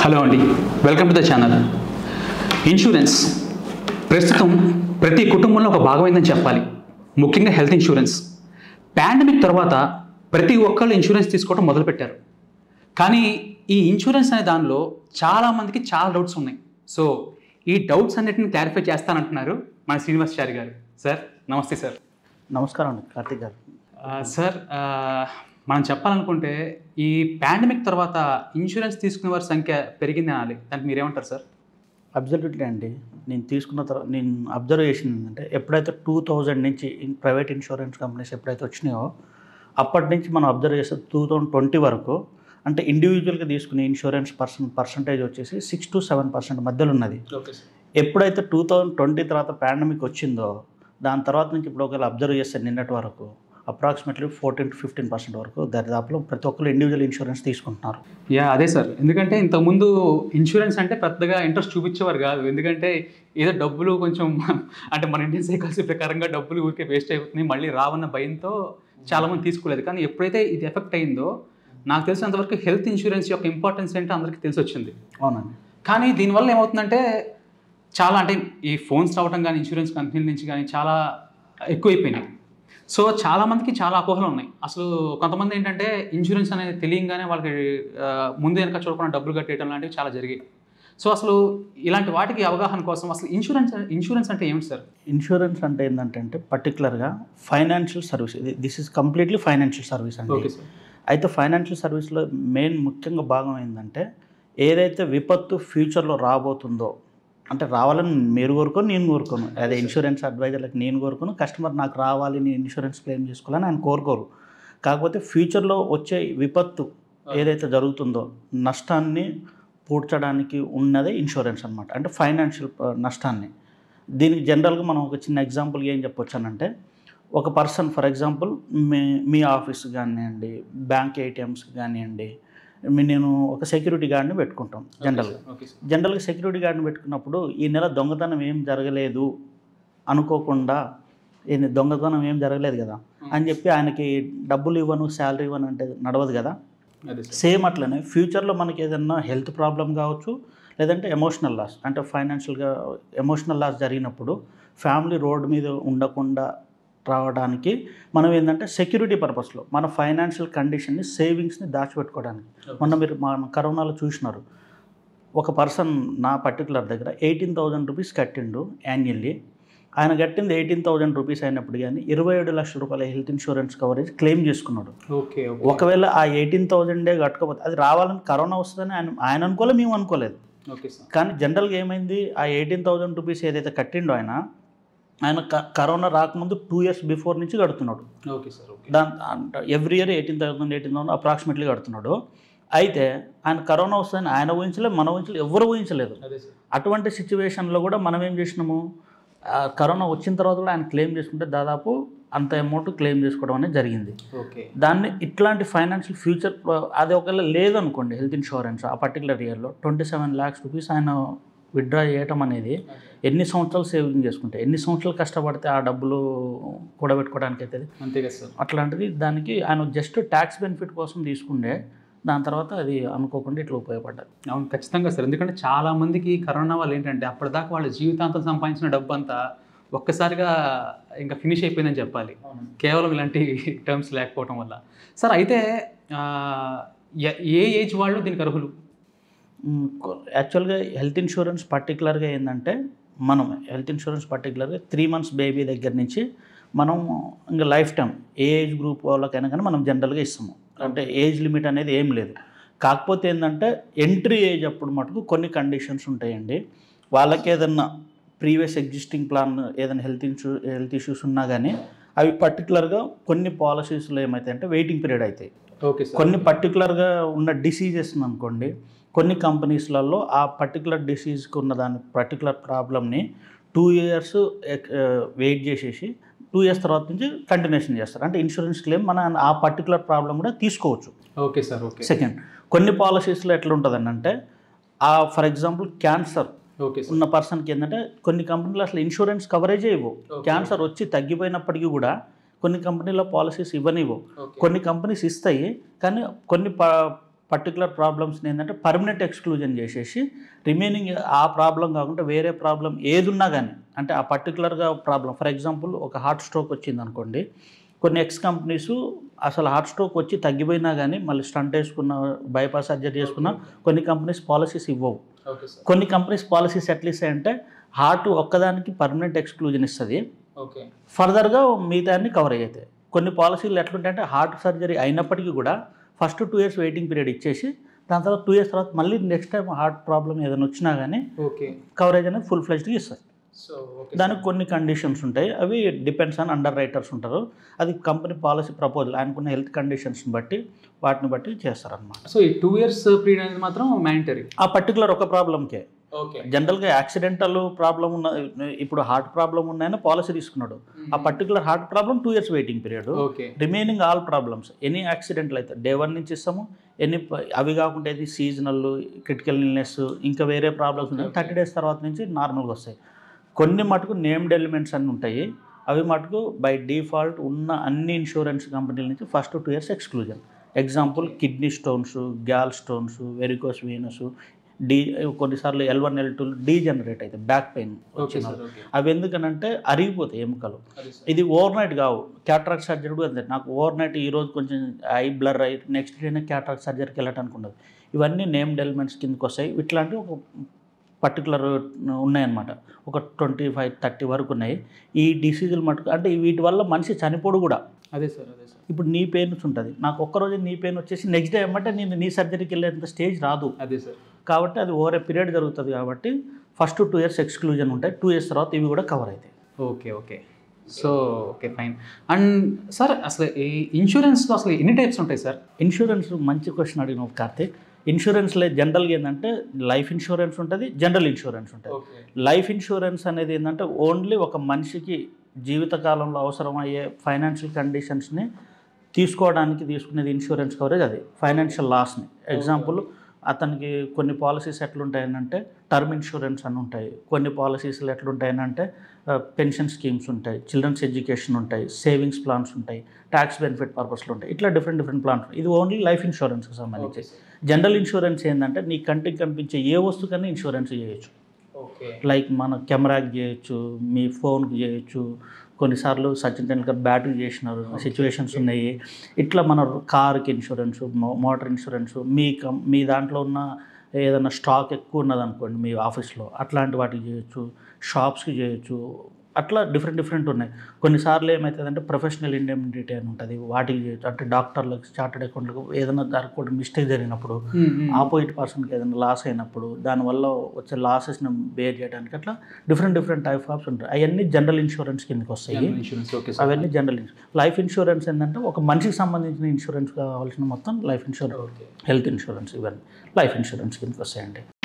Hello అండి welcome to the channel insurance ప్రస్తుతం ప్రతి కుటుంబంలో ఒక భాగమైందని చెప్పాలి ముఖ్యంగా హెల్త్ ఇన్సూరెన్స్ పాండమిక్ తర్వాత ప్రతి ఒక్కళ్ళు ఇన్సూరెన్స్ తీసుకోవడం మొదలుపెట్టారు కానీ ఈ ఇన్సూరెన్స్ అనే దానిలో చాలామందికి చాలా డౌట్స్ ఉన్నాయి సో ఈ డౌట్స్ అన్నిటిని క్లారిఫై చేస్తానంటున్నారు మన శ్రీనివాసాచారి గారు సార్ నమస్తే సార్ నమస్కారం అండి కార్తీక్ గారు ఆ, సార్ ఆ, మనం చెప్పాలనుకుంటే ఈ పాండమిక్ తర్వాత ఇన్సూరెన్స్ తీసుకునే వారి సంఖ్య పెరిగింది అనాలి దానికి మీరేమంటారు సార్ అబ్జల్యూట్లీ అండి నేను తీసుకున్న తర్వాత నేను అబ్జర్వ్ చేసింది ఏంటంటే ఎప్పుడైతే టూ థౌజండ్ నుంచి ప్రైవేట్ ఇన్సూరెన్స్ కంపెనీస్ ఎప్పుడైతే వచ్చినాయో అప్పటి నుంచి మనం అబ్జర్వ్ చేస్తే టూ థౌజండ్ ట్వంటీ వరకు అంటే ఇండివిజువల్గా తీసుకునే ఇన్సూరెన్స్ పర్సన్ పర్సంటేజ్ వచ్చేసి సిక్స్ టు సెవెన్ పర్సెంట్ మధ్యలో ఉన్నది ఓకే సార్ ఎప్పుడైతే టూ థౌజండ్ ట్వంటీ తర్వాత పాండమిక్ వచ్చిందో దాని తర్వాత నుంచి ఇప్పుడు ఒకవేళ అబ్జర్వ్ చేస్తే నిన్నటి వరకు approximately fourteen to fifteen percent వరకు దరిదాపులో ప్రతి ఒక్కరు ఇండివిజువల్ ఇన్సూరెన్స్ తీసుకుంటున్నారు యా అదే సార్ ఎందుకంటే ఇంతకుముందు ఇన్సూరెన్స్ అంటే పెద్దగా ఇంట్రెస్ట్ చూపించేవారు కాదు ఎందుకంటే ఏదో డబ్బులు కొంచెం అంటే మన ఇండియన్ సైకాలజీ ప్రకారంగా డబ్బులు ఊరికే వేస్ట్ అయిపోతుంది మళ్ళీ రావన్న భయంతో చాలామంది తీసుకోలేదు కానీ ఎప్పుడైతే ఇది ఎఫెక్ట్ అయిందో నాకు తెలిసినంతవరకు హెల్త్ ఇన్సూరెన్స్ యొక్క ఇంపార్టెన్స్ ఏంటో అందరికీ తెలిసి వచ్చింది అవునండి కానీ దీనివల్ల ఏమవుతుందంటే చాలా అంటే ఈ ఫోన్స్ రావడం కానీ ఇన్సూరెన్స్ కంపెనీల నుంచి కానీ చాలా ఎక్కువైపోయినాయి సో చాలామందికి చాలా అపోహలు ఉన్నాయి అసలు కొంతమంది ఏంటంటే ఇన్సూరెన్స్ అనేది తెలియంగానే వాళ్ళకి ఆ, ముందు వెనక చూడకుండా డబ్బులు కట్టేయడం లాంటివి చాలా జరిగాయి సో అసలు ఇలాంటి వాటికి అవగాహన కోసం అసలు ఇన్సూరెన్స్ ఇన్సూరెన్స్ అంటే ఏమిటి సార్ ఇన్సూరెన్స్ అంటే ఏంటంటే అంటే పర్టికులర్గా ఫైనాన్షియల్ సర్వీస్ ఇది this is completely financial service అండి ఓకే సార్ అయితే ఫైనాన్షియల్ సర్వీస్లో మెయిన్ ముఖ్యంగా భాగం ఏంటంటే ఏదైతే విపత్తు ఫ్యూచర్లో రాబోతుందో అంటే రావాలని మీరు కోరుకోను నేను కోరుకోను అదే ఇన్సూరెన్స్ అడ్వైజర్లకు నేను కోరుకోను కస్టమర్ నాకు రావాలి నేను ఇన్సూరెన్స్ క్లెయిమ్ చేసుకోవాలని ఆయన కోరుకోరు కాకపోతే ఫ్యూచర్లో వచ్చే విపత్తు ఏదైతే జరుగుతుందో నష్టాన్ని పూడ్చడానికి ఉన్నదే ఇన్సూరెన్స్ అనమాట అంటే ఫైనాన్షియల్ నష్టాన్ని దీనికి జనరల్గా మనం ఒక చిన్న ఎగ్జాంపుల్ ఏం చెప్పొచ్చానంటే ఒక పర్సన్ ఫర్ ఎగ్జాంపుల్ మీ మీ ఆఫీస్ కానివ్వండి బ్యాంక్ ఏటీఎమ్స్ కానివ్వండి మీ నేను ఒక సెక్యూరిటీ గార్డ్ని పెట్టుకుంటాం జనరల్గా ఓకే సార్ జనరల్గా సెక్యూరిటీ గార్డ్ని పెట్టుకున్నప్పుడు ఈ నెల దొంగతనం ఏం జరగలేదు అనుకోకుండా ఏంది దొంగతనం ఏం జరగలేదు కదా అని చెప్పి ఆయనకి డబ్బులు ఇవ్వను శాలరీ ఇవ్వను అంటే నడవదు కదా అదే సార్ సేమ్ అట్లనే ఫ్యూచర్లో మనకి ఏదన్నా హెల్త్ ప్రాబ్లం కావచ్చు లేదంటే ఎమోషనల్ లాస్ అంటే ఫైనాన్షియల్గా ఎమోషనల్ లాస్ జరిగినప్పుడు ఫ్యామిలీ రోడ్ మీద ఉండకుండా రావడానికి మనం ఏంటంటే సెక్యూరిటీ పర్పస్లో మన ఫైనాన్షియల్ కండిషన్ని సేవింగ్స్ని దాచిపెట్టుకోవడానికి మొన్న మీరు మన కరోనాలో చూసినారు ఒక పర్సన్ నా పర్టికులర్ దగ్గర ఎయిటీన్ థౌజండ్ రూపీస్ కట్టిండు యాన్యువల్లీ ఆయన కట్టింది ఎయిటీన్ థౌజండ్ రూపీస్ అయినప్పుడు కానీ ఇరవై ఏడు లక్షల రూపాయల హెల్త్ ఇన్సూరెన్స్ కవరేజ్ క్లెయిమ్ చేసుకున్నాడు ఓకే ఓకే ఒకవేళ ఆ ఎయిటీన్ థౌజండే కట్టుకోపోతే అది రావాలని కరోనా వస్తుందని ఆయన ఆయన అనుకోలే మేము అనుకోలేదు ఓకే సార్ కానీ జనరల్గా ఏమైంది ఆ ఎయిటీన్ థౌజండ్ రూపీస్ ఏదైతే కట్టిండో ఆయన ఆయన క- కరోనా రాకముందు టూ ఇయర్స్ బిఫోర్ నుంచి కడుతున్నాడు ఓకే సార్ ఓకే దాని every year eighteen thousand eighteen thousand approximately కడుతున్నాడు అయితే ఆయన కరోనా వస్తుందని ఆయన ఊహించలేదు మన ఊహించలేదు ఎవరు ఊహించలేదు అదే సార్ అటువంటి సిచ్యువేషన్లో కూడా మనం ఏం చేసినాము ఆ కరోనా వచ్చిన తర్వాత కూడా ఆయన క్లెయిమ్ చేసుకుంటే దాదాపు అంత అమౌంట్ క్లెయిమ్ చేసుకోవడం అనేది జరిగింది ఓకే దాన్ని ఇట్లాంటి ఫైనాన్షియల్ ఫ్యూచర్ అది ఒకవేళ లేదనుకోండి హెల్త్ ఇన్సూరెన్స్ ఆ పర్టికులర్ ఇయర్లో ట్వంటీ సెవెన్ ల్యాక్స్ రూపీస్ ఆయన విత్డ్రా చేయటం అనేది ఎన్ని సంవత్సరాలు సేవింగ్ చేసుకుంటే ఎన్ని సంవత్సరాలు కష్టపడితే ఆ డబ్బులు కూడబెట్టుకోవడానికి అవుతుంది అంతే కదా సార్ అట్లాంటిది దానికి ఆయన జస్ట్ ట్యాక్స్ బెనిఫిట్ కోసం తీసుకుండే దాని తర్వాత అది అనుకోకుండా ఇట్లా ఉపయోగపడ్డది అవును ఖచ్చితంగా సార్ ఎందుకంటే చాలా మందికి కరోనా వల్ల ఏంటంటే అప్పటిదాకా వాళ్ళ జీవితాంతం సంపాదించిన డబ్బు అంతా ఒక్కసారిగా ఇంకా ఫినిష్ అయిపోయిందని చెప్పాలి కేవలం ఇలాంటి టర్మ్స్ లేకపోవడం వల్ల సార్ అయితే ఆ, ఎ- ఏ ఏజ్ వాళ్ళు దీనికి అర్హులు యాక్చువల్గా హెల్త్ ఇన్సూరెన్స్ పర్టికులర్గా ఏంటంటే మనం హెల్త్ ఇన్సూరెన్స్ పర్టికులర్గా త్రీ మంత్స్ బేబీ దగ్గర నుంచి మనం ఇంకా లైఫ్ టైం ఏ ఏజ్ గ్రూప్ వాళ్ళకైనా కానీ మనం జనరల్గా ఇస్తాము అంటే ఏజ్ లిమిట్ అనేది ఏం లేదు కాకపోతే ఏంటంటే ఎంట్రీ ఏజ్ అప్పుడు మటుకు కొన్ని కండిషన్స్ ఉంటాయండి వాళ్ళకి ఏదన్నా ప్రీవియస్ ఎగ్జిస్టింగ్ ప్లాన్ ఏదైనా హెల్త్ ఇన్సూ హెల్త్ ఇష్యూస్ ఉన్నా కానీ అవి పర్టికులర్గా కొన్ని పాలసీస్లో ఏమవుతాయి అంటే వెయిటింగ్ పీరియడ్ అవుతాయి ఓకే సార్ కొన్ని పర్టికులర్గా ఉన్న డిసీజెస్ అనుకోండి కొన్ని కంపెనీస్లలో ఆ పర్టికులర్ డిసీజ్కి ఉన్న దాని పర్టికులర్ ప్రాబ్లమ్ని టూ ఇయర్స్ వెయిట్ చేసేసి టూ ఇయర్స్ తర్వాత నుంచి కంటిన్యూషన్ చేస్తారు అంటే ఇన్సూరెన్స్ క్లెయిమ్ మన ఆ పర్టికులర్ ప్రాబ్లం కూడా తీసుకోవచ్చు ఓకే సార్ ఓకే సెకండ్ కొన్ని పాలసీస్లో ఎట్లా ఉంటుందని అంటే ఆ for example cancer okay sir ఉన్న పర్సన్కి ఏంటంటే కొన్ని కంపెనీలు అసలు ఇన్సూరెన్స్ కవరేజే ఇవ్వవు Okay. క్యాన్సర్ వచ్చి తగ్గిపోయినప్పటికీ కూడా కొన్ని కంపెనీల పాలసీస్ ఇవ్వనివ్వు ఓకే కొన్ని కంపెనీస్ ఇస్తాయి కానీ కొన్ని పర్టికులర్ ప్రాబ్లమ్స్ని ఏంటంటే పర్మనెంట్ ఎక్స్క్లూజన్ చేసేసి రిమైనింగ్ ఆ ప్రాబ్లం కాకుండా వేరే ప్రాబ్లం ఏది ఉన్నా కానీ అంటే ఆ పర్టికులర్గా ప్రాబ్లం ఫర్ ఎగ్జాంపుల్ ఒక హార్ట్ స్ట్రోక్ వచ్చింది అనుకోండి కొన్ని ఎక్స్ కంపెనీస్ అసలు హార్ట్ స్ట్రోక్ వచ్చి తగ్గిపోయినా కానీ మళ్ళీ స్టంట్ వేసుకున్న బైపాస్ సర్జరీ చేసుకున్న కొన్ని కంపెనీస్ పాలసీస్ ఇవ్వవు ఓకే సార్ కొన్ని కంపెనీస్ పాలసీస్ ఎట్లా ఇస్తాయంటే హార్ట్ ఒక్కదానికి పర్మనెంట్ ఎక్స్క్లూజన్ ఇస్తుంది ఓకే ఫర్దర్గా మిగతాన్ని కవర్ అవుతాయి కొన్ని పాలసీలు ఎట్లుంటాయంటే హార్ట్ సర్జరీ అయినప్పటికీ కూడా first two years waiting period ఇచ్చేసి దాని తర్వాత టూ ఇయర్స్ తర్వాత మళ్ళీ నెక్స్ట్ టైం హార్ట్ ప్రాబ్లం ఏదైనా వచ్చినా కానీ ఓకే కవరేజ్ అనేది ఫుల్ ఫ్లెజ్డ్గా ఇస్తుంది సో ఓకే దానికి కొన్ని కండిషన్స్ ఉంటాయి అవి డిపెండ్స్ ఆన్ అండర్ రైటర్స్ ఉంటారు అది కంపెనీ పాలసీ ప్రపోజల్ ఆయనకున్న హెల్త్ కండిషన్స్ని బట్టి వాటిని బట్టి చేస్తారనమాట సో ఈ టూ ఇయర్స్ పీరియడ్ అనేది మాత్రం మ్యాండటరీ ఆ పర్టికులర్ ఒక ప్రాబ్లంకే ఓకే జనరల్గా యాక్సిడెంటల్ ప్రాబ్లం ఉన్న ఇప్పుడు హార్ట్ ప్రాబ్లం ఉన్నాయని పాలసీ తీసుకున్నాడు ఆ particular heart problem two years waiting period okay remaining all problems any యాక్సిడెంట్లు అయితే డే వన్ నుంచి ఇస్తాము ఎన్ని ప- అవి కాకుండా ఇది సీజనల్ క్రిటికల్ ఇల్నెస్ ఇంకా వేరే ప్రాబ్లమ్స్ ఉన్నాయి థర్టీ డేస్ తర్వాత నుంచి నార్మల్గా వస్తాయి కొన్ని మటుకు నేమ్డ్ ఎలిమెంట్స్ అన్నీ ఉంటాయి అవి మటుకు బై డిఫాల్ట్ ఉన్న అన్ని ఇన్సూరెన్స్ కంపెనీల నుంచి first two years exclusion example kidney stones gall stones varicose veins డి కొన్నిసార్లు L one L two degenerate అవుతాయి బ్యాక్ పెయిన్ ఓకే వచ్చిన సార్ ఓకే అవి ఎందుకనంటే అరిగిపోతాయి ఎముకలు అది సార్ ఇది ఓవర్ నైట్ కావు క్యాట్రాక్ట్ సర్జరీ కూడా అంతే నాకు ఓవర్ నైట్ ఈ రోజు కొంచెం ఐ బ్లర్ అయ్యి నెక్స్ట్ డేనే క్యాట్రాక్ట్ సర్జరీకి వెళ్ళటానికి ఉండదు ఇవన్నీ నేమ్డ్ ఎలిమెంట్స్ కిందకి వస్తాయి ఇట్లాంటి ఒక పర్టికులర్ ఉన్నాయన్నమాట ఒక ట్వంటీ ఫైవ్ థర్టీ వరకు ఉన్నాయి ఈ డిసీజులు మటుకు అంటే వీటి వల్ల మనిషి చనిపోడు కూడా అదే సార్ అదే సార్ ఇప్పుడు నీ పెయిన్స్ ఉంటుంది నాకు ఒక్కరోజు నీ పెయిన్ వచ్చేసి నెక్స్ట్ డే ఏమంటే నేను నీ సర్జరీకి వెళ్ళేంత స్టేజ్ రాదు అదే సార్ కాబట్టి అది ఓవర్ ఏ పీరియడ్ జరుగుతుంది కాబట్టి ఫస్ట్ టూ ఇయర్స్ ఎక్స్క్లూజన్ ఉంటాయి టూ ఇయర్స్ తర్వాత ఇవి కూడా కవర్ అవుతాయి okay okay so okay fine and sir అసలు ఈ ఇన్సూరెన్స్లో అసలు ఎన్ని టైప్స్ ఉంటాయి సార్ ఇన్సూరెన్స్ మంచి క్వశ్చన్ అడిగిన కార్తీక్ ఇన్సూరెన్స్లో జనరల్గా ఏంటంటే లైఫ్ ఇన్సూరెన్స్ ఉంటుంది జనరల్ ఇన్సూరెన్స్ ఉంటుంది ఓకే లైఫ్ ఇన్సూరెన్స్ అనేది ఏంటంటే ఓన్లీ ఒక మనిషికి జీవితకాలంలో అవసరమయ్యే ఫైనాన్షియల్ కండిషన్స్ని తీసుకోవడానికి తీసుకునేది ఇన్సూరెన్స్ కవరేజ్ అది ఫైనాన్షియల్ లాస్ని ఎగ్జాంపుల్ అతనికి కొన్ని పాలసీస్ ఎట్లుంటాయనంటే టర్మ్ ఇన్సూరెన్స్ అని ఉంటాయి కొన్ని పాలసీస్లు ఎట్లుంటాయనంటే పెన్షన్ స్కీమ్స్ ఉంటాయి చిల్డ్రన్స్ ఎడ్యుకేషన్ ఉంటాయి సేవింగ్స్ ప్లాన్స్ ఉంటాయి ట్యాక్స్ బెనిఫిట్ పర్పస్లు ఉంటాయి ఇట్లా డిఫరెంట్ డిఫరెంట్ ప్లాన్స్ ఇది ఓన్లీ లైఫ్ ఇన్సూరెన్స్కి సంబంధించి జనరల్ ఇన్సూరెన్స్ ఏంటంటే నీ కంటికి కనిపించే ఏ వస్తువుకన్నా ఇన్సూరెన్స్ చేయొచ్చు ఓకే లైక్ మన కెమెరాకి చేయొచ్చు మీ ఫోన్కి చేయొచ్చు కొన్నిసార్లు సచిన్ టెండూల్కర్ బ్యాటింగ్ చేసినారు సిచ్యువేషన్స్ ఉన్నాయి ఇట్లా మన కార్కి ఇన్సూరెన్స్ మోటార్ ఇన్సూరెన్స్ మీ కం మీ దాంట్లో ఉన్న ఏదైనా స్టాక్ ఎక్కువ ఉన్నది అనుకోండి మీ ఆఫీస్లో అట్లాంటి వాటికి చేయొచ్చు షాప్స్కి చేయొచ్చు అట్లా డిఫరెంట్ డిఫరెంట్ ఉన్నాయి కొన్నిసార్లు ఏమవుతుందంటే ప్రొఫెషనల్ ఇండెమినిటీ అని ఉంటుంది వాటికి చేయొచ్చు అంటే డాక్టర్లకు చార్టెడ్ అకౌంట్లకు ఏదైనా జరగకూడదు మిస్టేక్ జరిగినప్పుడు ఆపోజిట్ పర్సన్కి ఏదైనా లాస్ అయినప్పుడు దానివల్ల వచ్చే లాసెస్ని బేర్ చేయడానికి అట్లా డిఫరెంట్ డిఫరెంట్ టైప్ ఆఫ్స్ ఉంటాయి అవన్నీ జనరల్ ఇన్సూరెన్స్ కిందకి వస్తాయి ఇన్సూరెన్స్ ఓకే సార్ అవన్నీ జనరల్ ఇన్సూరెన్స్ లైఫ్ ఇన్సూరెన్స్ ఏంటంటే ఒక మనిషికి సంబంధించిన ఇన్సూరెన్స్ కావాల్సిన మొత్తం life insurance okay health insurance ఇవన్నీ లైఫ్ ఇన్సూరెన్స్ కిందకి వస్తాయండి